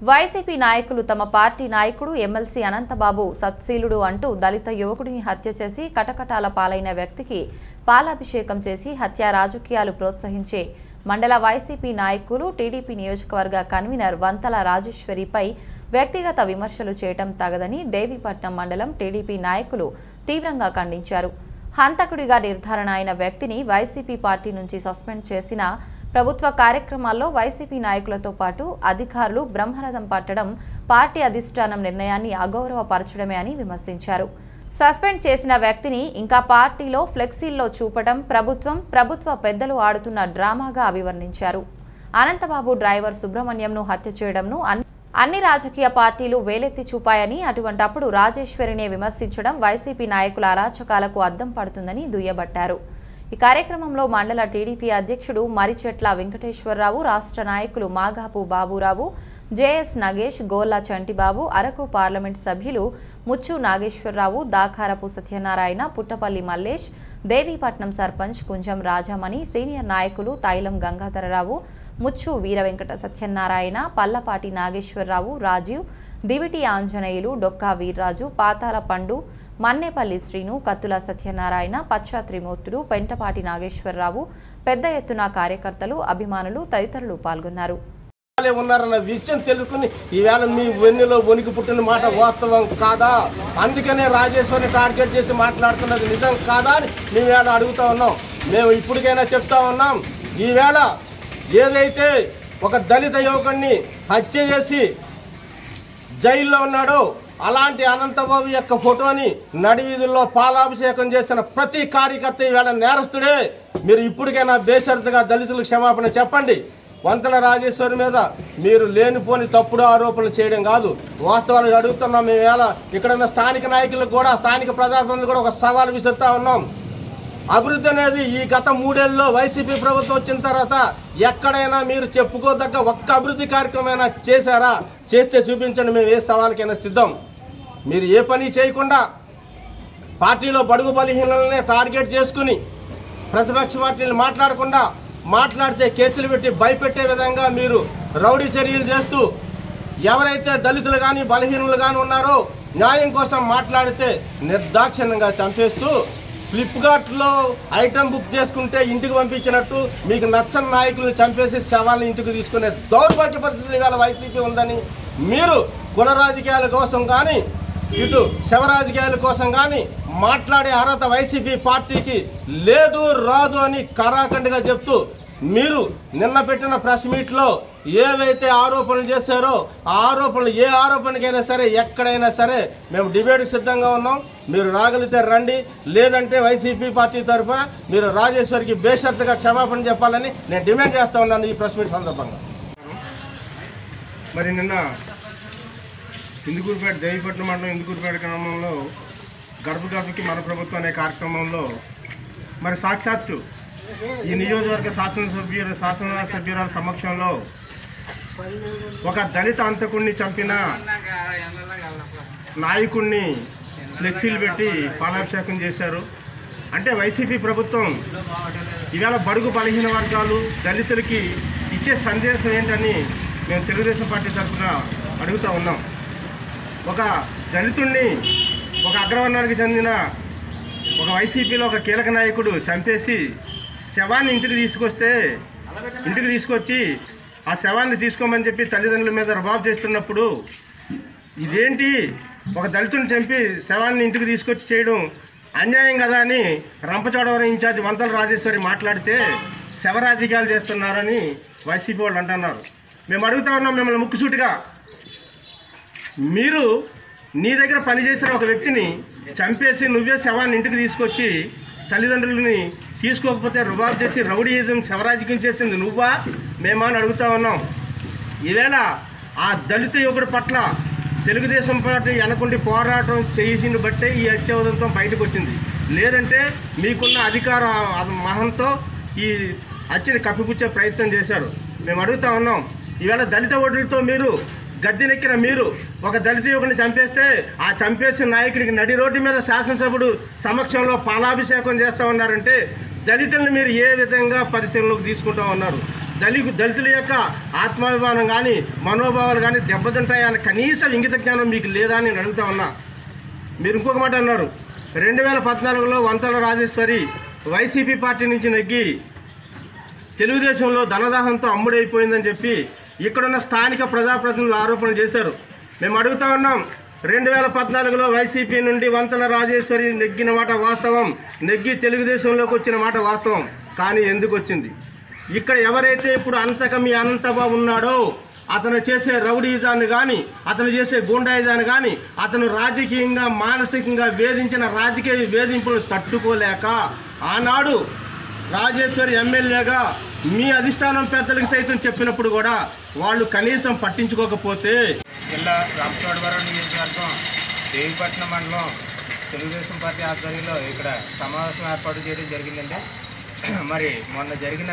YCP నాయకులు తమ party నాయకుడు ఎమ్మెల్సీ అనంతబాబు సత్శీలుడు అంటూ దళిత యువకుడిని హత్య చేసి కటకటాల పాలైన వ్యక్తికి పాలాభిషేకం చేసి హత్య రాజకీయాలు ప్రోత్సహించే మండల వైసీపీ నాయకులు టీడీపీ నియోజకవర్గ కన్వీనర్ వంతల రాజేశ్వరిపై వ్యక్తిగత విమర్శలు చేయటం తగదని దేవీపట్నం మండలం టీడీపీ నాయకులు తీవ్రంగా ఖండించారు హంతకుడిగా నిర్ధారణ అయిన వ్యక్తిని వైసీపీ పార్టీ నుంచి సస్పెండ్ చేసిన ప్రభుత్వ కార్యక్రమాల్లో వైసీపీ నాయకులతో పాటు అధికారులు బ్రహ్మరథం పట్టడం పార్టీ అధిష్టానం నిర్ణయాన్ని అగౌరవపరచడమే అని విమర్శించారు సస్పెండ్ చేసిన వ్యక్తిని ఇంకా పార్టీలో ఫ్లెక్సీల్లో చూపడం ప్రభుత్వం ప్రభుత్వ పెద్దలు ఆడుతున్న డ్రామాగా అభివర్ణించారు అనంతబాబు డ్రైవర్ సుబ్రహ్మణ్యంను హత్య చేయడంను అన్- అన్ని రాజకీయ పార్టీలు వేలెత్తి చూపాయని అటువంటప్పుడు రాజేశ్వరినే విమర్శించడం వైసీపీ నాయకుల అరాచకాలకు అద్దం పడుతుందని దుయ్యబట్టారు ఈ కార్యక్రమంలో మండల టీడీపీ అధ్యక్షుడు మరిచెట్ల వెంకటేశ్వరరావు రాష్ట్ర నాయకులు మాగాపు బాబురావు జేఎస్ నగేష్ గోల్లా చంటిబాబు అరకు పార్లమెంట్ సభ్యులు ముచ్చు నాగేశ్వరరావు దాకారపు సత్యనారాయణ పుట్టపల్లి మల్లేష్ దేవీపట్నం సర్పంచ్ కుంజం రాజామణి సీనియర్ నాయకులు తైలం గంగాధరరావు ముచ్చు వీర వెంకట సత్యనారాయణ పల్లపాటి నాగేశ్వరరావు రాజీవ్ దివిటి ఆంజనేయులు డొక్కా వీర్రాజు పాతాల పండు మన్నేపల్లి శ్రీను కత్తుల సత్యనారాయణ పచ్చా త్రిమూర్తులు పెంటపాటి నాగేశ్వరరావు పెద్ద ఎత్తున కార్యకర్తలు అభిమానులు తదితరులు పాల్గొన్నారు వాళ్ళే ఉన్నారన్న విషయం తెలుసుకుని ఈవేళ మీ వెన్నులో వణికి పుట్టిన మాట వాస్తవం కాదా అందుకనే రాజేశ్వరిని టార్గెట్ చేసి మాట్లాడుతున్నది నిజం కాదా అని మేము వేళ అడుగుతా ఉన్నాం మేము ఇప్పటికైనా చెప్తా ఉన్నాం ఈవేళ ఏదైతే ఒక దళిత యువకుడిని హత్య చేసి జైల్లో ఉన్నాడో అలాంటి అనంతబాబు యొక్క ఫోటోని నడివీధుల్లో పాలాభిషేకం చేసిన ప్రతి కార్యకర్త ఈవేళ నేరస్తుడే మీరు ఇప్పటికైనా బేషరతుగా దళితులకు క్షమాపణ చెప్పండి వంతల రాజేశ్వరి మీద మీరు లేనిపోని తప్పుడు ఆరోపణలు చేయడం కాదు వాస్తవాలు అడుగుతున్నాం మేము వేళ ఇక్కడ ఉన్న స్థానిక నాయకులకు కూడా స్థానిక ప్రజాప్రతినిధులు కూడా ఒక సవాల్ విసురుతా ఉన్నాం అభివృద్ధి అనేది ఈ గత మూడేళ్ళలో వైసీపీ ప్రభుత్వం వచ్చిన తర్వాత ఎక్కడైనా మీరు చెప్పుకోదగ్గ ఒక్క అభివృద్ధి కార్యక్రమమైనా చేశారా చేస్తే చూపించండి మేము ఏ సవాల్కైనా సిద్ధం మీరు ఏ పని చేయకుండా పార్టీలో బడుగు బలహీనలనే టార్గెట్ చేసుకుని ప్రతిపక్ష పార్టీలు మాట్లాడకుండా మాట్లాడితే కేసులు పెట్టి భయపెట్టే విధంగా మీరు రౌడీ చర్యలు చేస్తూ ఎవరైతే దళితులు కానీ బలహీనులు కానీ ఉన్నారో న్యాయం కోసం మాట్లాడితే నిర్దాక్షిణ్యంగా చంపేస్తూ ఫ్లిప్కార్ట్లో ఐటమ్ బుక్ చేసుకుంటే ఇంటికి పంపించినట్టు మీకు నచ్చని నాయకులను చంపేసి శవాలను ఇంటికి తీసుకునే దౌర్భాగ్య పరిస్థితి ఇవాళ వైసీపీ ఉందని మీరు కుల రాజకీయాల కోసం కానీ ఇటు శవ రాజకీయాల కోసం కానీ మాట్లాడే అర్హత వైసీపీ పార్టీకి లేదు రాదు అని కరాఖండిగా చెప్తూ మీరు నిన్న పెట్టిన ప్రెస్ మీట్లో ఏవైతే ఆరోపణలు చేశారో ఆ ఆరోపణలు ఏ ఆరోపణకైనా సరే ఎక్కడైనా సరే మేము డిబేట్కి సిద్ధంగా ఉన్నాం మీరు రాగలిగితే రండి లేదంటే వైసీపీ పార్టీ తరఫున మీరు రాజేశ్వరికి బేషరతుగా క్షమాపణ చెప్పాలని నేను డిమాండ్ చేస్తా ఉన్నాను ఈ ప్రెస్ మీట్ సందర్భంగా మరి నిన్న ఇందుకూరుపేట దేవిపట్నం మండలం ఇందుకూరుపేట గ్రామంలో గడప గడపకి మన ప్రభుత్వం అనే కార్యక్రమంలో మరి సాక్షాత్తు ఈ నియోజకవర్గ శాసనసభ్యులు శాసన సభ్యురాల సమక్షంలో ఒక దళిత అంతకుడిని చంపిన నాయకుడిని ఫ్లెక్సీలు పెట్టి పాలాభిషేకం చేశారు అంటే వైసీపీ ప్రభుత్వం ఇవాళ బడుగు బలహీన వర్గాలు దళితులకి ఇచ్చే సందేశం ఏంటని మేము తెలుగుదేశం పార్టీ తరఫున అడుగుతా ఉన్నాం ఒక దళితుడిని ఒక అగ్రవర్ణానికి చెందిన ఒక వైసీపీలో ఒక కీలక నాయకుడు చంపేసి శవాన్ని ఇంటికి తీసుకొస్తే ఇంటికి తీసుకొచ్చి ఆ శవాన్ని తీసుకోమని చెప్పి తల్లిదండ్రుల మీద రుబాబు చేస్తున్నప్పుడు ఇదేంటి ఒక దళితుని చంపి శవాన్ని ఇంటికి తీసుకొచ్చి చేయడం అన్యాయం కదా అని రంపచోడవరం ఇన్ఛార్జ్ వంతల రాజేశ్వరి మాట్లాడితే శవ రాజకీయాలు చేస్తున్నారని వైసీపీ వాళ్ళు అంటున్నారు మేము అడుగుతా ఉన్నాం మిమ్మల్ని ముక్కుసూటిగా మీరు నీ దగ్గర పనిచేసిన ఒక వ్యక్తిని చంపేసి నువ్వే శవాన్ని ఇంటికి తీసుకొచ్చి తల్లిదండ్రులని తీసుకోకపోతే రుబాబు చేసి రౌడీయిజం శవరాజకీయం చేసింది నువ్వా మేమా అని అడుగుతా ఉన్నాం ఈవేళ ఆ దళిత యువకుడి పట్ల తెలుగుదేశం పార్టీ వెనకుండి పోరాటం చేసిన బట్టే ఈ అత్యవదంతం బయటకు వచ్చింది లేదంటే మీకున్న అధికార మహంతో ఈ హత్యని కప్పిపుచ్చే ప్రయత్నం చేశారు మేము అడుగుతా ఉన్నాం ఈవేళ దళిత ఓట్లతో మీరు గద్దెనెక్కిన మీరు ఒక దళిత యువకుని చంపేస్తే ఆ చంపేసిన నాయకుడికి నడి రోడ్డు మీద శాసనసభ్యుడు సమక్షంలో పాలాభిషేకం చేస్తా ఉన్నారంటే దళితులను మీరు ఏ విధంగా పరిశీలనలోకి తీసుకుంటా ఉన్నారు దళి దళితుల యొక్క ఆత్మాభిమానం కానీ మనోభావాలు కానీ దెబ్బతింటాయని కనీసం ఇంగిత జ్ఞానం మీకు లేదా అని నేను అడుగుతా ఉన్నా మీరు ఇంకొక మాట అన్నారు రెండు వేల పద్నాలుగులో వంతల రాజేశ్వరి వైసీపీ పార్టీ నుంచి నెగ్గి తెలుగుదేశంలో ధనదాహంతో అమ్ముడైపోయిందని చెప్పి ఇక్కడున్న స్థానిక ప్రజాప్రతినిధులు ఆరోపణలు చేశారు మేము అడుగుతా ఉన్నాం రెండు వేల పద్నాలుగులో వైసీపీ నుండి వంతల రాజేశ్వరి నెగ్గిన మాట వాస్తవం నెగ్గి తెలుగుదేశంలోకి వచ్చిన మాట వాస్తవం కానీ ఎందుకు వచ్చింది ఇక్కడ ఎవరైతే ఇప్పుడు అంతక మీ అనంతబాబు ఉన్నాడో అతను చేసే రౌడీజాన్ని కానీ అతను చేసే గూండాయిజాన్ని కానీ అతను రాజకీయంగా మానసికంగా వేధించిన రాజకీయ వేధింపులను తట్టుకోలేక ఆనాడు రాజేశ్వరి ఎమ్మెల్యేగా మీ అధిష్టానం పెద్దలకు సైతం చెప్పినప్పుడు కూడా వాళ్ళు కనీసం పట్టించుకోకపోతే జిల్లా రామచోడవరం నియోజకవర్గం దేవిపట్నం మండలం తెలుగుదేశం పార్టీ ఆధ్వర్యంలో ఇక్కడ సమావేశం ఏర్పాటు చేయడం జరిగిందండి మరి మొన్న జరిగిన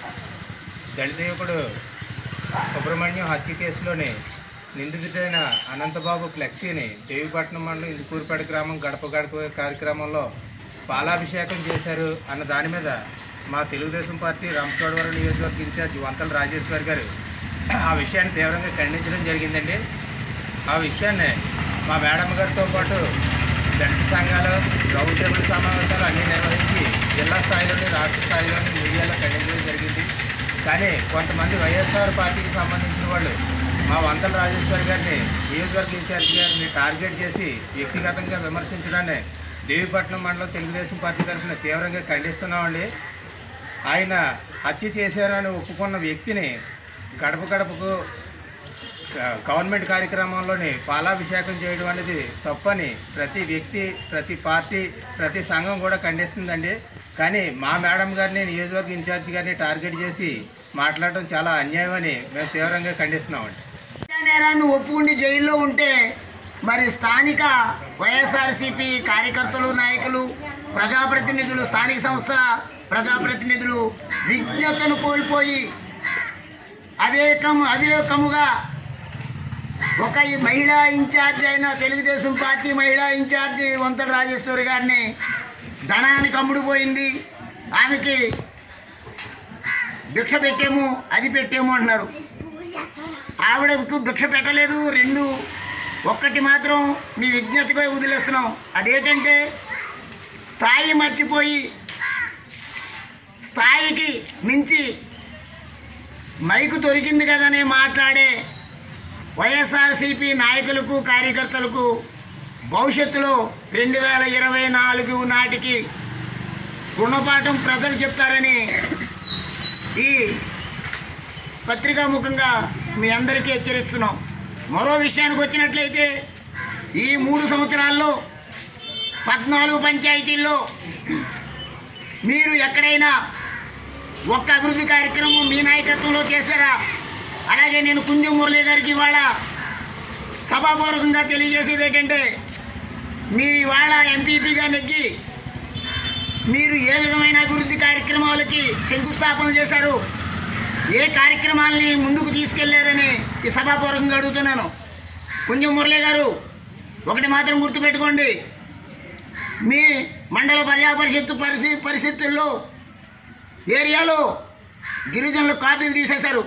దళిత యువకుడు సుబ్రహ్మణ్యం హత్య కేసులోని నిందితుడైన అనంతబాబు ఫ్లెక్సీని దేవిపట్నం మండలం ఇందుకూరుపేట గ్రామం గడప గడప కార్యక్రమంలో పాలాభిషేకం చేశారు అన్న దాని మీద మా తెలుగుదేశం పార్టీ రామచోడవరం నియోజకవర్గ ఇన్ఛార్జ్ వంతల రాజేశ్వర్ గారు ఆ విషయాన్ని తీవ్రంగా ఖండించడం జరిగిందండి ఆ విషయాన్ని మా మేడం గారితో పాటు దళిత సంఘాలు రౌండ్ టేబుల్ సమావేశాలు అన్నీ నిర్వహించి జిల్లా స్థాయిలోని రాష్ట్ర స్థాయిలోని మీడియాలో ఖండించడం జరిగింది కానీ కొంతమంది వైఎస్ఆర్ పార్టీకి సంబంధించిన వాళ్ళు మా వంతల రాజేశ్వరి గారిని నియోజకవర్గ ఇన్ఛార్జ్ గారిని టార్గెట్ చేసి వ్యక్తిగతంగా విమర్శించడాన్ని దేవిపట్నం మండలం తెలుగుదేశం పార్టీ తరఫున తీవ్రంగా ఖండిస్తున్నామండి ఆయన హత్య చేశారని ఒప్పుకున్న వ్యక్తిని గడప గడపకు ఆ, గవర్నమెంట్ కార్యక్రమంలోని పాలాభిషేకం చేయడం అనేది తప్పని ప్రతి వ్యక్తి ప్రతి పార్టీ ప్రతి సంఘం కూడా ఖండిస్తుందండి కానీ మా మేడం గారిని నియోజకవర్గ ఇన్ఛార్జ్ గారిని టార్గెట్ చేసి మాట్లాడడం చాలా అన్యాయం అని మేము తీవ్రంగా ఖండిస్తున్నామండి హత్యా నేరాన్ని ఒప్పుకుండి జైల్లో ఉంటే మరి స్థానిక వైఎస్ఆర్సీపీ కార్యకర్తలు నాయకులు ప్రజాప్రతినిధులు స్థానిక సంస్థల ప్రజాప్రతినిధులు విజ్ఞతను కోల్పోయి అవేకం అవివేకముగా ఒక ఈ మహిళా ఇన్ఛార్జ్ అయిన తెలుగుదేశం పార్టీ మహిళా ఇన్ఛార్జి వంతల రాజేశ్వరి గారిని ధనానికి అమ్ముడుపోయింది ఆమెకి భిక్ష పెట్టాము అది పెట్టాము అంటున్నారు ఆవిడకు భిక్ష పెట్టలేదు రెండు ఒక్కటి మాత్రం మీ విజ్ఞతగా వదిలేస్తున్నాం అదేంటంటే స్థాయి మర్చిపోయి స్థాయికి మించి మైకు దొరికింది కదనే మాట్లాడే వైఎస్ఆర్సీపీ నాయకులకు కార్యకర్తలకు భవిష్యత్తులో రెండు వేల ఇరవై నాలుగు నాటికి గుణపాఠం ప్రజలు చెప్తారని ఈ పత్రికాముఖంగా మీ అందరికీ హెచ్చరిస్తున్నాం మరో విషయానికి వచ్చినట్లయితే ఈ మూడు సంవత్సరాల్లో పద్నాలుగు పంచాయతీల్లో మీరు ఎక్కడైనా ఒక్క అభివృద్ధి కార్యక్రమం మీ నాయకత్వంలో చేశారా అలాగే నేను కుంజం మురళి గారికి ఇవాళ సభాపూర్వకంగా తెలియజేసేది ఏంటంటే మీరు ఇవాళ ఎంపీపీగా నెగ్గి మీరు ఏ విధమైన అభివృద్ధి కార్యక్రమాలకి శంకుస్థాపన చేశారు ఏ కార్యక్రమాలని ముందుకు తీసుకెళ్లారని ఈ సభాపూర్వకంగా అడుగుతున్నాను కుంజం మురళి గారు ఒకటి మాత్రం గుర్తుపెట్టుకోండి మీ మండల ప్రజా పరిషత్తు పరిస్థితి పరిస్థితుల్లో ఏరియాలో గిరిజనులు కార్డులు తీసేశారు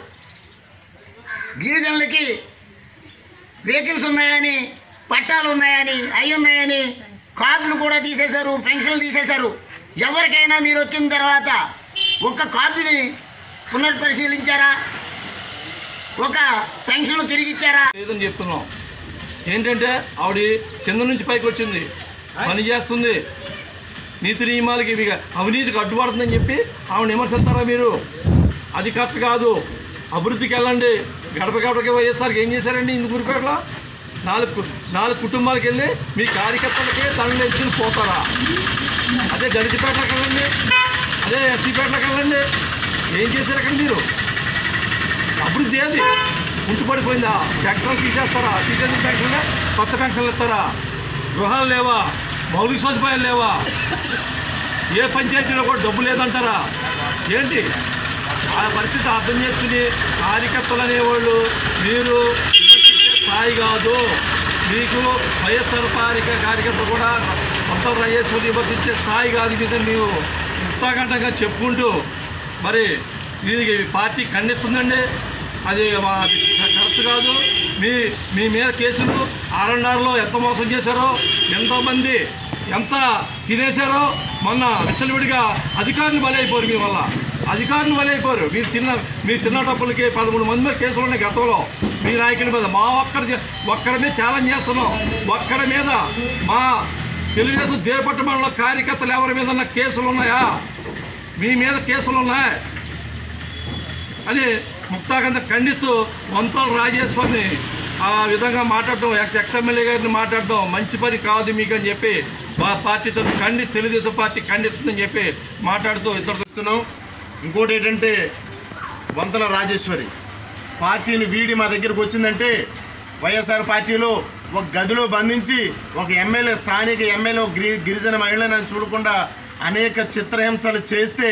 గిరిజనులకి వెహికల్స్ ఉన్నాయని పట్టాలు ఉన్నాయని అవి ఉన్నాయని కార్డులు కూడా తీసేశారు పెన్షన్లు తీసేశారు ఎవరికైనా మీరు వచ్చిన తర్వాత ఒక కార్డుని పునర్పరిశీలించారా ఒక పెన్షన్ తిరిగి ఇచ్చారా లేదని చెప్తున్నాం ఏంటంటే ఆవిడ కింద నుంచి పైకి వచ్చింది పని చేస్తుంది నీతి నియమాలకి ఇవి అవినీతికి అడ్డుపడుతుందని చెప్పి ఆవిడ విమర్శిస్తారా మీరు అది కరెక్ట్ కాదు అభివృద్ధికి వెళ్ళండి గడప గడపకి వైఎస్ఆర్కి ఏం చేశారండి ఇందుకూరిపేటలో నాలుగు కు- నాలుగు కుటుంబాలకు వెళ్ళి మీ కార్యకర్తలకే తండ్రి ఇచ్చి పోతారా అదే దళితపేటలకు వెళ్ళండి అదే ఎస్సీపేటలకు వెళ్ళండి ఏం చేశారు అక్కడ మీరు అభివృద్ధి ఏది ఉంటుపడిపోయిందా పెన్షన్ తీసేస్తారా తీసేసిన పెన్షన్ కొత్త పెన్షన్లు ఇస్తారా గృహాలు లేవా మౌలిక సదుపాయాలు లేవా ఏ పంచాయతీలో కూడా డబ్బు లేదంటారా ఏంటి ఆ పరిస్థితి అర్థం చేసుకుని కార్యకర్తలు అనేవాళ్ళు మీరు విమర్శించే స్థాయి కాదు మీకు వైఎస్ఆర్ పారిక కార్యకర్త కూడా కొత్త వైఎస్ఆర్ విమర్శించే స్థాయి కాదు ఇది మీరు ఉత్తాకంఠంగా చెప్పుకుంటూ మరి ఇది పార్టీ ఖండిస్తుందండి అది మా- అది కరెక్ట్ కాదు మీ మీ మీద కేసులు ఆర్ఎన్ఆర్లో ఎంత మోసం చేశారో ఎంతమంది ఎంత తినేశారో మొన్న విచ్చలవిడిగా అధికారులు బలైపోరు మీ వల్ల అధికారులు బలైపోరు మీరు చిన్న మీరు చిన్న డబ్బులకి పదమూడు మంది మీద కేసులు ఉన్నాయి గతంలో మీ నాయకుల మీద మా ఒక్కడి ఒక్కడి మీద ఛాలెంజ్ చేస్తున్నాం ఒక్కడి మీద మా తెలుగుదేశం దేవపట్టణంలో కార్యకర్తలు ఎవరి మీద ఉన్న కేసులు ఉన్నాయా మీ మీద కేసులు ఉన్నాయి అని ముక్తాకంత ఖండిస్తూ వంతల రాజేశ్వర్ని ఆ విధంగా మాట్లాడటం ఎక్స్ ఎక్స్ఎమ్మెల్యే గారిని మాట్లాడటం మంచి పని కాదు మీకు అని చెప్పి మా పార్టీతో ఖండిస్తూ తెలుగుదేశం పార్టీ ఖండిస్తుందని చెప్పి మాట్లాడుతూ ఇద్దరు చేస్తున్నాం ఇంకోటి ఏంటంటే వంతల రాజేశ్వరి పార్టీని వీడి మా దగ్గరకు వచ్చిందంటే వైఎస్ఆర్ పార్టీలో ఒక గదిలో బంధించి ఒక ఎమ్మెల్యే స్థానిక ఎమ్మెల్యే ఒక గిరి గిరిజన మహిళలను చూడకుండా అనేక చిత్రహింసలు చేస్తే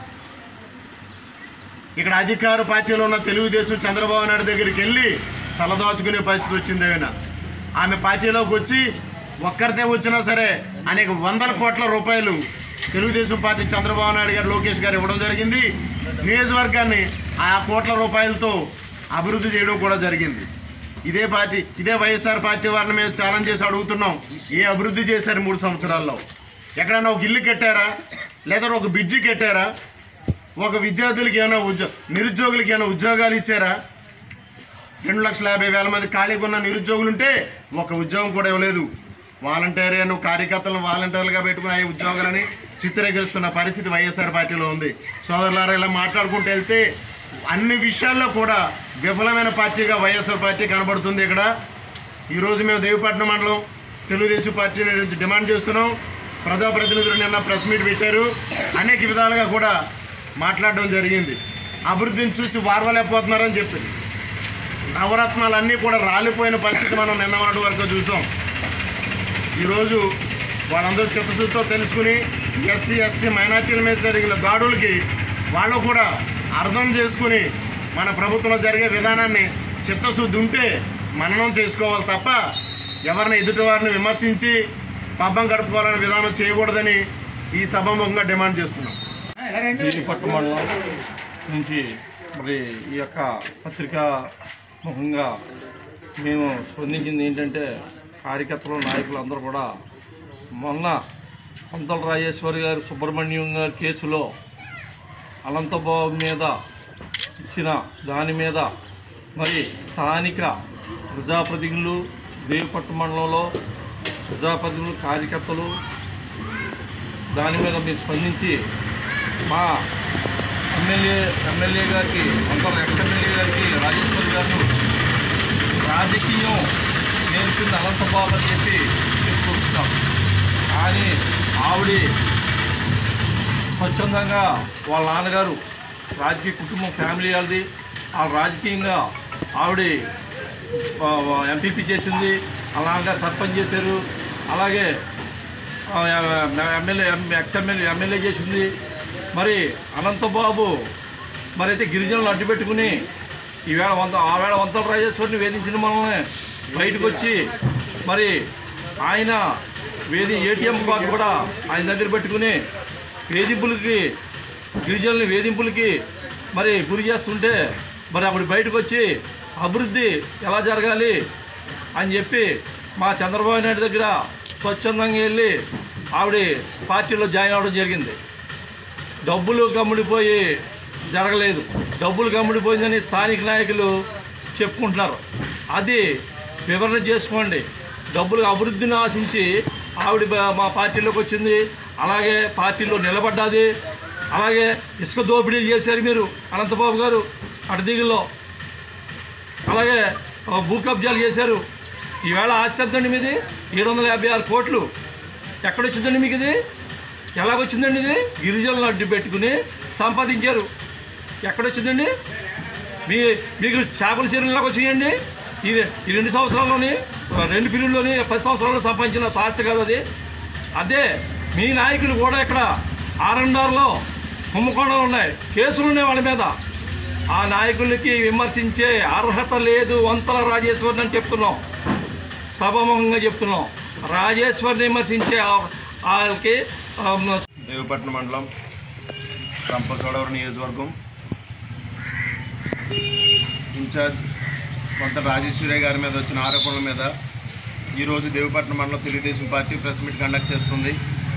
ఇక్కడ అధికార పార్టీలో ఉన్న తెలుగుదేశం చంద్రబాబు నాయుడు దగ్గరికి వెళ్ళి తలదాచుకునే పరిస్థితి వచ్చింది ఆయన ఆమె పార్టీలోకి వచ్చి ఒక్కరితే వచ్చినా సరే అనేక వందల కోట్ల రూపాయలు తెలుగుదేశం పార్టీ చంద్రబాబు నాయుడు గారు లోకేష్ గారు ఇవ్వడం జరిగింది నియోజకవర్గాన్ని ఆ కోట్ల రూపాయలతో అభివృద్ధి చేయడం కూడా జరిగింది ఇదే పార్టీ ఇదే వైఎస్ఆర్ పార్టీ వారిని మేము ఛాలెంజ్ చేసి అడుగుతున్నాం ఏ అభివృద్ధి చేశారు మూడు సంవత్సరాల్లో ఎక్కడైనా ఒక ఇల్లు కట్టారా లేదా ఒక బ్రిడ్జి కట్టారా ఒక విద్యార్థులకి ఏమైనా ఉద్యో నిరుద్యోగులకి ఏమైనా ఉద్యోగాలు ఇచ్చారా రెండు లక్షల యాభై వేల మంది ఖాళీగా ఉన్న నిరుద్యోగులు ఉంటే ఒక ఉద్యోగం కూడా ఇవ్వలేదు వాలంటీర్ నువ్వు కార్యకర్తలను వాలంటీర్లుగా పెట్టుకుని అయ్యే ఉద్యోగాలని చిత్రీకరిస్తున్న పరిస్థితి వైఎస్ఆర్ పార్టీలో ఉంది సోదరులారా ఇలా మాట్లాడుకుంటూ వెళ్తే అన్ని విషయాల్లో కూడా విఫలమైన పార్టీగా వైఎస్ఆర్ పార్టీ కనబడుతుంది ఇక్కడ ఈరోజు మేము దేవిపట్నం మండలం తెలుగుదేశం పార్టీ నుంచి డిమాండ్ చేస్తున్నాం ప్రజాప్రతినిధులు నిన్న ప్రెస్ మీట్ పెట్టారు అనేక విధాలుగా కూడా మాట్లాడడం జరిగింది అభివృద్ధిని చూసి వారవలేకపోతున్నారని చెప్పి నవరత్నాలన్నీ కూడా రాలిపోయిన పరిస్థితి మనం నిన్న మొన్నటి వరకు చూసాం ఈరోజు వాళ్ళందరూ చిత్తశుద్ధితో తెలుసుకుని ఎస్సీ ఎస్టీ మైనార్టీల మీద జరిగిన దాడులకి వాళ్ళు కూడా అర్థం చేసుకుని మన ప్రభుత్వంలో జరిగే విధానాన్ని చిత్తశుద్ధి ఉంటే మననం చేసుకోవాలి తప్ప ఎవరిని ఎదుటివారిని విమర్శించి పబ్బం గడుపుకోవాలనే విధానం చేయకూడదని ఈ సభాముఖంగా డిమాండ్ చేస్తున్నాం పట్టు మండలం నుంచి మరి ఈ యొక్క పత్రికా ముఖంగా మేము స్పందించింది ఏంటంటే కార్యకర్తలు నాయకులు అందరూ కూడా మొన్న పంతల రాజేశ్వరి గారు సుబ్రహ్మణ్యం గారి కేసులో అనంతబాబు మీద ఇచ్చిన దాని మీద మరి స్థానిక ప్రజాప్రతినిధులు దేవిపట్టు మండలంలో ప్రజాప్రతినిధులు కార్యకర్తలు దాని మీద మీరు స్పందించి మా ఎమ్మెల్యే ఎమ్మెల్యే గారికి అంతర ఎక్స్ ఎమ్మెల్యే గారికి రాజేశ్వర్ గారు రాజకీయం నేర్పింది అనంతబాబు అని చెప్పి చెప్పుకుంటున్నాం కానీ ఆవిడ స్వచ్ఛందంగా వాళ్ళ నాన్నగారు రాజకీయ కుటుంబం ఫ్యామిలీ వాళ్ళది ఆ రాజకీయంగా ఆవిడ ఎంపీపీ చేసింది వాళ్ళ నాన్నగారు సర్పంచ్ చేశారు అలాగే ఆ, ఎమ్మెల్యే ఎక్స్ ఎమ్మెల్యే ఎమ్మెల్యే చేసింది మరి అనంతబాబు మరి అయితే గిరిజనులు అడ్డు పెట్టుకుని ఈవేళ వంత ఆవేళ వంతల రాజేశ్వరిని వేధించిన మనల్ని బయటకు వచ్చి మరి ఆయన వేది ఏటీఎం కార్డు కూడా ఆయన దగ్గర పెట్టుకుని వేధింపులకి గిరిజనుల వేధింపులకి మరి గురి చేస్తుంటే మరి అప్పుడు బయటకు వచ్చి అభివృద్ధి ఎలా జరగాలి అని చెప్పి మా చంద్రబాబు నాయుడు దగ్గర స్వచ్ఛందంగా వెళ్ళి ఆవిడ పార్టీలో జాయిన్ అవ్వడం జరిగింది డబ్బులు గమ్ముడిపోయి జరగలేదు డబ్బులు గమ్ముడిపోయిందని స్థానిక నాయకులు చెప్పుకుంటున్నారు అది వివరణ చేసుకోండి డబ్బులు అభివృద్ధిని ఆశించి ఆవిడ బ- మా పార్టీలోకి వచ్చింది అలాగే పార్టీలో నిలబడ్డాది అలాగే ఇసుక దోపిడీలు చేశారు మీరు అనంతబాబు గారు అడదిగుల్లో అలాగే ఆ, భూ కబ్జాలు చేశారు ఈవేళ ఆస్తి ఎంతండి మీది ఏడు వందల యాభై ఆరు కోట్లు ఎక్కడొచ్చిందండి మీకు ఇది ఎలాగొచ్చిందండి ఇది గిరిజనులు అడ్డు పెట్టుకుని సంపాదించారు ఎక్కడొచ్చిందండి మీ మీకు చేపల చీరలకు వచ్చినాయండి ఈ రె- ఈ రెండు సంవత్సరాల్లోని రెండు పీరియడ్లోని పది సంవత్సరాల్లో సంపాదించిన ఆస్తి కాదు అది అదే మీ నాయకులు కూడా ఇక్కడ ఆర్ఎండ్ఆర్లో కుంభకోణాలు ఉన్నాయి కేసులు ఉన్నాయి వాళ్ళ మీద ఆ నాయకులకి విమర్శించే అర్హత లేదు వంతల రాజేశ్వరిని అని చెప్తున్నాం సభాముఖంగా చెప్తున్నాం రాజేశ్వరిని విమర్శించే ఆ- వాళ్ళకి ఆ, దేవపట్నం మండలం రంపచోడవరం నియోజకవర్గం ఇన్ఛార్జ్ కొంత రాజేశ్వరి గారి మీద వచ్చిన ఆరోపణల మీద ఈరోజు దేవపట్నం మండలం Telugudesam party press meet conduct చేస్తుంది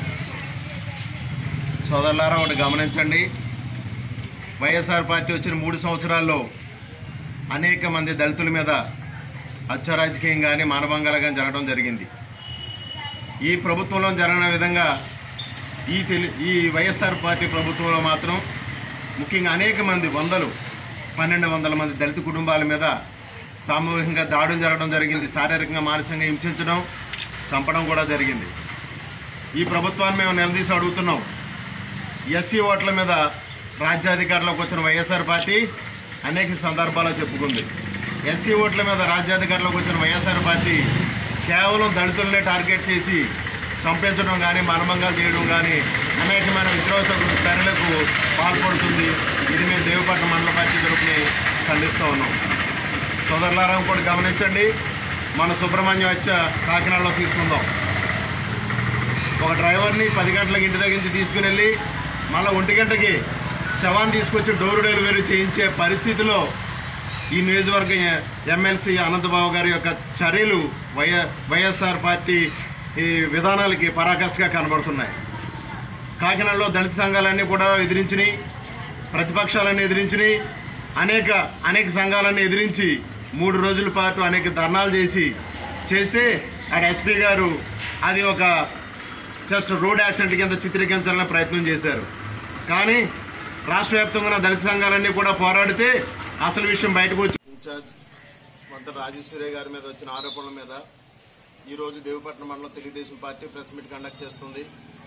సోదరులారా ఒకటి గమనించండి వైఎస్ఆర్ పార్టీ వచ్చిన మూడు సంవత్సరాల్లో అనేక మంది దళితుల మీద హత్య రాజకీయం కానీ మానభంగాలు కానీ జరగడం జరిగింది ఈ ప్రభుత్వంలో జరిగిన విధంగా ఈ తెలి ఈ వైఎస్ఆర్ పార్టీ ప్రభుత్వంలో మాత్రం ముఖ్యంగా అనేక మంది వందలు పన్నెండు వందల మంది దళిత కుటుంబాల మీద సామూహికంగా దాడులు జరగడం జరిగింది శారీరకంగా మానసికంగా హింసించడం చంపడం కూడా జరిగింది ఈ ప్రభుత్వాన్ని మేము నిలదీసి అడుగుతున్నాం ఎస్సీ ఓట్ల మీద రాజ్యాధికారంలోకి వచ్చిన వైఎస్ఆర్ పార్టీ అనేక సందర్భాల్లో చెప్పుకుంది ఎస్సీ ఓట్ల మీద రాజ్యాధికారంలోకి వచ్చిన వైఎస్ఆర్ పార్టీ కేవలం దళితులనే టార్గెట్ చేసి చంపించడం కానీ మర్మంగాలు చేయడం కానీ అనేకమైన విద్రోహ చర్యలకు పాల్పడుతుంది ఇది మేము దేవపట్నం మండల పార్టీ తరపుని ఖండిస్తూ ఉన్నాం సోదరులారా కూడా గమనించండి మన సుబ్రహ్మణ్యం హత్య కాకినాడలో తీసుకుందాం ఒక డ్రైవర్ని పది గంటలకు ఇంటి దగ్గర నుంచి తీసుకుని వెళ్ళి మళ్ళీ ఒంటి గంటకి శవాన్ని తీసుకొచ్చి డోర్ డెలివరీ చేయించే పరిస్థితిలో ఈ నియోజకవర్గ ఎమ్మెల్సీ అనంతబాబు గారి యొక్క చర్యలు వైఎ వైఎస్ఆర్ పార్టీ ఈ విధానాలకి పరాకాష్ఠగా కనబడుతున్నాయి కాకినాడలో దళిత సంఘాలన్నీ కూడా ఎదిరించినాయి ప్రతిపక్షాలన్నీ ఎదిరించినాయి అనేక అనేక సంఘాలన్నీ ఎదిరించి మూడు రోజుల పాటు అనేక ధర్నాలు చేసి చేస్తే ఆడ ఎస్పీ గారు అది ఒక జస్ట్ రోడ్ యాక్సిడెంట్ కింద చిత్రీకరించాలని ప్రయత్నం చేశారు కానీ రాష్ట్ర వ్యాప్తంగా ఉన్న దళిత సంఘాలన్నీ కూడా పోరాడితే అసలు విషయం బయటకు వచ్చి ఇన్ఛార్జ్ కొంత రాజేశ్వరి గారి మీద వచ్చిన ఆరోపణల మీద ఈరోజు దేవపట్నం మండలం Telugudesam party press meet conduct చేస్తుంది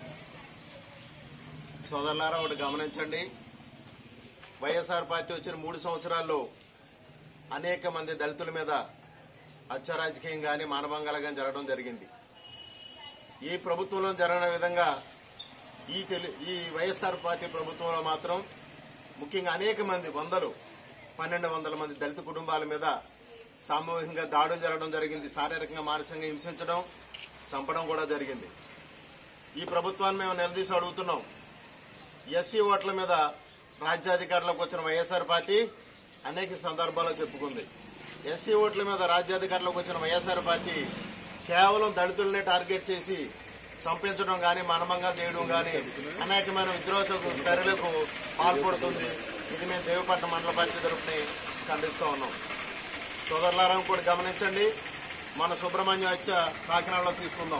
సోదరులారా ఒకటి గమనించండి వైఎస్ఆర్ పార్టీ వచ్చిన మూడు సంవత్సరాల్లో అనేక మంది దళితుల మీద హత్య రాజకీయం కానీ మానభంగాలు కానీ జరగడం జరిగింది ఈ ప్రభుత్వంలో జరిగిన విధంగా ఈ తెలి ఈ వైఎస్ఆర్ పార్టీ ప్రభుత్వంలో మాత్రం ముఖ్యంగా అనేక మంది వందలు పన్నెండు వందల మంది దళిత కుటుంబాల మీద సామూహికంగా దాడులు జరగడం జరిగింది శారీరకంగా మానసికంగా హింసించడం చంపడం కూడా జరిగింది ఈ ప్రభుత్వాన్ని మేము నిలదీసి అడుగుతున్నాం ఎస్సీ ఓట్ల మీద రాజ్యాధికారంలోకి వచ్చిన వైఎస్ఆర్ పార్టీ అనేక సందర్భాల్లో చెప్పుకుంది ఎస్సీ ఓట్ల మీద రాజ్యాధికారంలోకి వచ్చిన వైఎస్ఆర్ పార్టీ కేవలం దళితులనే టార్గెట్ చేసి చంపించడం కానీ మనమంగాలు చేయడం కానీ అనేకమైన విద్రోహ చర్యలకు పాల్పడుతుంది ఇది మేము దేవపట్నం మండల పార్టీ తరఫుని ఖండిస్తూ ఉన్నాం సోదరులారా కూడా గమనించండి మన సుబ్రహ్మణ్యం హత్య కాకినాడలో తీసుకుందాం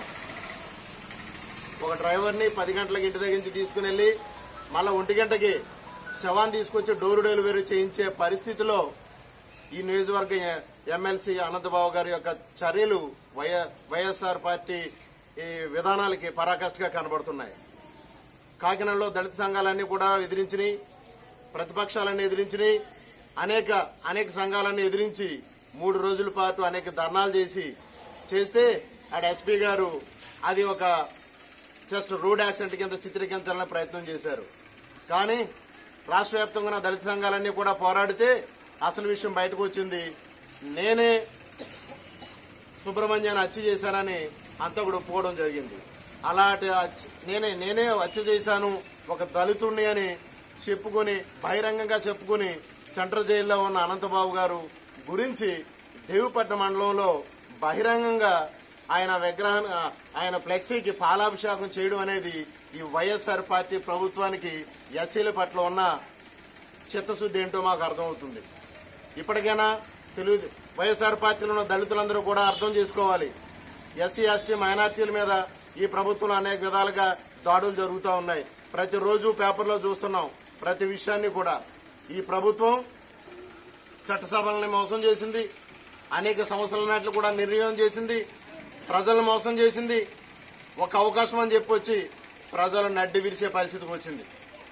ఒక డ్రైవర్ని పది గంటలకు ఇంటి దగ్గర నుంచి తీసుకుని వెళ్ళి మళ్ళీ ఒంటి గంటకి శవాన్ని తీసుకొచ్చి డోర్ డెలివరీ చేయించే పరిస్థితిలో ఈ నియోజకవర్గ ఎమ్మెల్సీ అనంతబాబు గారి యొక్క చర్యలు వైఎ- వైఎస్ఆర్ పార్టీ ఈ విధానాలకి పరాకాష్ఠగా కనబడుతున్నాయి కాకినాడలో దళిత సంఘాలన్నీ కూడా ఎదిరించినాయి ప్రతిపక్షాలన్నీ ఎదిరించినాయి అనేక అనేక సంఘాలన్నీ ఎదిరించి మూడు రోజుల పాటు అనేక ధర్నాలు చేసి చేస్తే ఆడ ఎస్పీ గారు అది ఒక జస్ట్ రోడ్ యాక్సిడెంట్ కింద చిత్రీకరించాలని ప్రయత్నం చేశారు కానీ రాష్ట్ర వ్యాప్తంగా ఉన్న దళిత సంఘాలన్నీ కూడా పోరాడితే అసలు విషయం బయటకు వచ్చింది నేనే సుబ్రహ్మణ్యాన్ని హత్య చేశానని అంతకుడు ఒప్పుకోవడం జరిగింది అలాంటి హత్య- నేనే నేనే హత్య చేశాను ఒక దళితుడిని అని చెప్పుకొని బహిరంగంగా చెప్పుకొని సెంట్రల్ జైల్లో ఉన్న అనంతబాబు గారు గురించి దేవిపట్నం మండలంలో బహిరంగంగా ఆయన విగ్రహం ఆయన ఫ్లెక్సీకి పాలాభిషేకం చేయడం అనేది ఈ వైఎస్ఆర్ పార్టీ ప్రభుత్వానికి ఎస్సీల పట్ల ఉన్న చిత్తశుద్ధి ఏంటో మాకు అర్థమవుతుంది ఇప్పటికైనా తెలుగు వైఎస్ఆర్ పార్టీలో ఉన్న దళితులందరూ కూడా అర్థం చేసుకోవాలి ఎస్సీ ఎస్టీ మైనార్టీల మీద ఈ ప్రభుత్వంలో అనేక విధాలుగా దాడులు జరుగుతూ ఉన్నాయి ప్రతిరోజు పేపర్లో చూస్తున్నాం ప్రతి విషయాన్ని కూడా ఈ ప్రభుత్వం చట్టసభలని మోసం చేసింది అనేక సంవత్సరాల నాట్లు కూడా నిర్ణయం చేసింది ప్రజలను మోసం చేసింది ఒక అవకాశం అని చెప్పి వచ్చి ప్రజలు నడ్డి విరిసే పరిస్థితికి వచ్చింది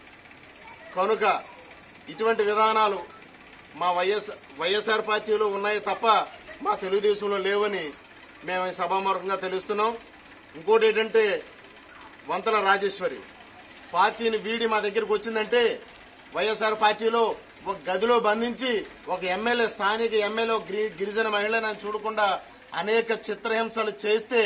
కనుక ఇటువంటి విధానాలు మా వైఎస్ వైఎస్ఆర్ పార్టీలో ఉన్నాయి తప్ప మా తెలుగుదేశంలో లేవని మేము ఈ సభాముఖంగా తెలుస్తున్నాం ఇంకోటి ఏంటంటే వంతల రాజేశ్వరి పార్టీని వీడి మా దగ్గరికి వచ్చిందంటే వైఎస్ఆర్ పార్టీలో ఒక గదిలో బంధించి ఒక ఎమ్మెల్యే స్థానిక ఎమ్మెల్యే ఒక గిరి- గిరిజన మహిళను చూడకుండా అనేక చిత్రహింసలు చేస్తే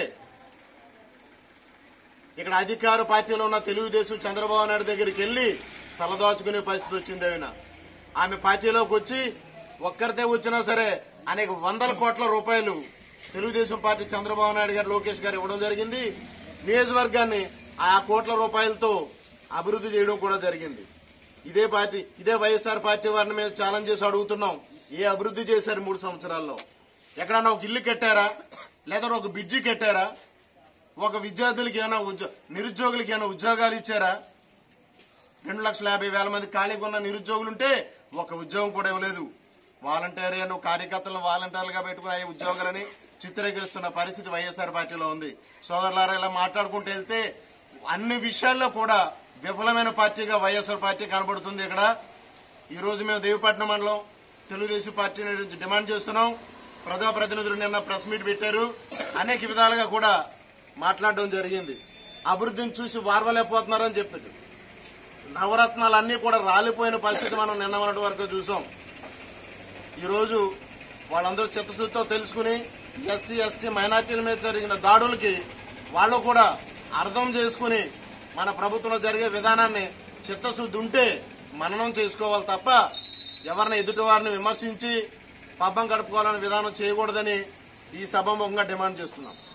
ఇక్కడ అధికార పార్టీలో ఉన్న తెలుగుదేశం చంద్రబాబు నాయుడు దగ్గరికి వెళ్లి తలదాచుకునే పరిస్థితి వచ్చింది ఆయన ఆమె పార్టీలోకి వచ్చి ఒక్కరితే వచ్చినా సరే అనేక వందల కోట్ల రూపాయలు తెలుగుదేశం పార్టీ చంద్రబాబు నాయుడు గారు లోకేష్ గారు ఇవ్వడం జరిగింది నియోజకవర్గాన్ని ఆ కోట్ల రూపాయలతో అభివృద్ధి చేయడం కూడా జరిగింది ఇదే పార్టీ ఇదే వైఎస్ఆర్ పార్టీ వారిని మేము ఛాలెంజ్ చేసి అడుగుతున్నాం ఏ అభివృద్ధి చేశారు మూడు సంవత్సరాల్లో ఎక్కడన్నా ఒక ఇల్లు కట్టారా లేదా ఒక బ్రిడ్జి కట్టారా ఒక విద్యార్థులకి ఏమైనా ఉద్యో నిరుద్యోగులకి ఏమైనా ఉద్యోగాలు ఇచ్చారా రెండు లక్షల యాభై వేల మంది ఖాళీగా ఉన్న నిరుద్యోగులు ఉంటే ఒక ఉద్యోగం కూడా ఇవ్వలేదు వాలంటీర్ అని కార్యకర్తలను వాలంటీర్లుగా పెట్టుకుని అయ్యే ఉద్యోగాలని చిత్రీకరిస్తున్న పరిస్థితి వైఎస్ఆర్ పార్టీలో ఉంది సోదరులారా ఇలా మాట్లాడుకుంటూ వెళ్తే అన్ని విషయాల్లో కూడా విఫలమైన పార్టీగా వైఎస్ఆర్ పార్టీ కనబడుతుంది ఇక్కడ ఈ రోజు మేము దేవిపట్నం మండలం తెలుగుదేశం పార్టీ నుంచి డిమాండ్ చేస్తున్నాం ప్రజాప్రతినిధులు నిన్న ప్రెస్ మీట్ పెట్టారు అనేక విధాలుగా కూడా మాట్లాడడం జరిగింది అభివృద్ధిని చూసి వారవలేకపోతున్నారని చెప్పారు నవరత్నాలు అన్ని కూడా రాలిపోయిన పరిస్థితి మనం నిన్న మొన్నటి వరకు చూసాం ఈరోజు వాళ్ళందరూ చిత్తశుద్ధితో తెలుసుకుని ఎస్సీ ఎస్టీ మైనార్టీల మీద జరిగిన దాడులకి వాళ్ళు కూడా అర్థం చేసుకుని మన ప్రభుత్వంలో జరిగే విధానాన్ని చిత్తశుద్ధి ఉంటే మననం చేసుకోవాలి తప్ప ఎవరిని ఎదుటి వారిని విమర్శించి పబ్బం గడుపుకోవాలనే విధానం చేయకూడదని ఈ సభాముఖంగా డిమాండ్ చేస్తున్నాం